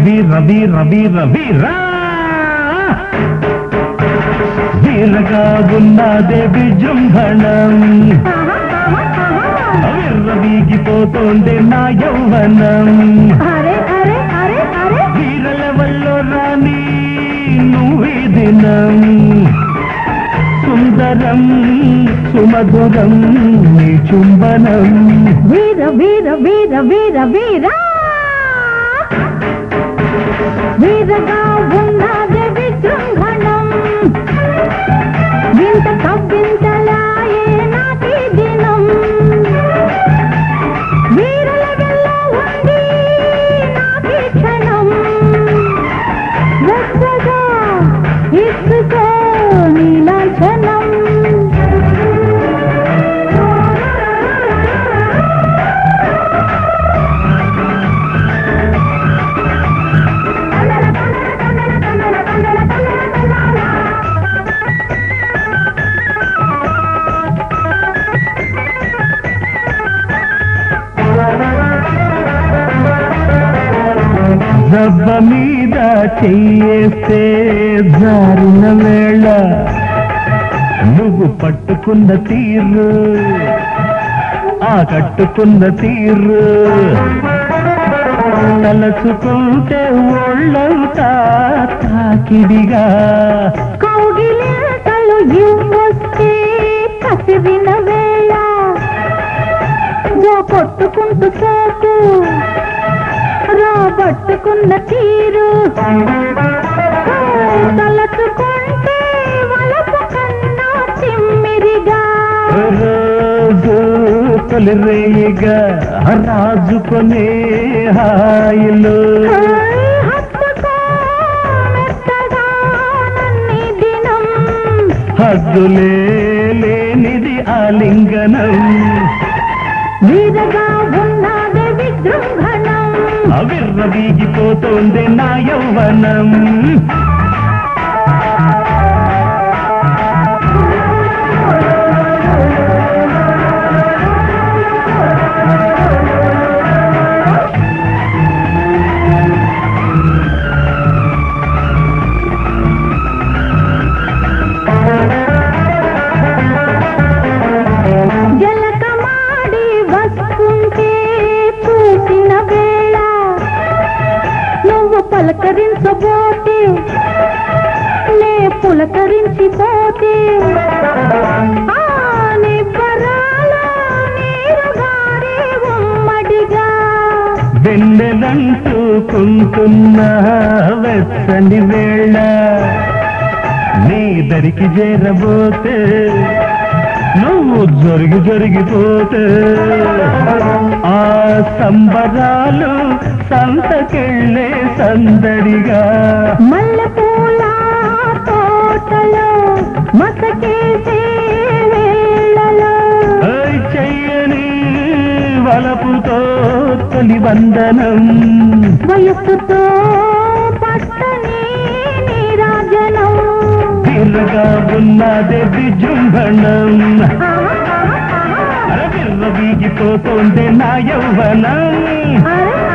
వీర వీర వీర వీరా వీరగా ఉన్నదే విజృంభణం వీర వీగిపోతోంది నా యౌవనం అరే అరే అరే అరే వీరల వల్ల రాని నువ్వే దినం సుందరం సుమధురం నీ చుంబనం వీర వీర వీర వీర వీర వీరగా ఉన్నది విజృంభణం వింత కవ్వింతలాయే నాటి దినం వీరుల వెళ్ళ ఉంది నాటి క్షణం వెచ్చగా ఇసుకో నీలాంఛనం దెబ్బ మీద చెయ్యేస్తే జారిన వేళ నువ్వు పట్టుకున్న తీరు ఆ కట్టుకున్న తీరు తలచుకుంటే ఒళ్ళంతా తాకిడిగా కౌగిలింతలు ఇవ్వొస్తే కసిరిన వేళ జో కొట్టుకుంటూ సోకు రాబట్టుకున్న తీరు తలచుకుంటే వలపు కన్నా చిమ్మిరిగా రోజు తొలిరేయిగా రాజుకొనే హాయిలో హత్తుకో మెత్తగా నన్ని దినం హద్దులే లేనిది ఆలింగనం వీరగా ఉన్నది విజృంభణం అవిర్ర వీగిపోతోంది నా యౌవనం జలకమాడి వస్తుంటే చూసిన వేళ నువ్వు పలకరించబోతే నే పులకరించిపోతే ఆ నిబ్బరాల నీరుగారే ఉమ్మడిగా వెన్నెలంటుకుంటున్న వెచ్చని వేళ నీ దరికి చేరబోతే నువ్వు జరిగి జరిగిపోతే ఆ సంబరాలు సంతకెళ్ళే సందడిగా మల్లెపూల తోటలో మసకేసే వేళలో ఓయ్ చెయ్యని వలపుతో తొలి వందనం వయస్సుతో పట్టని నీరాజనం తిరగా ఉన్నదే విజృంభణం అరవిర్ర వీగిపోతోంది నా యౌవనం అరే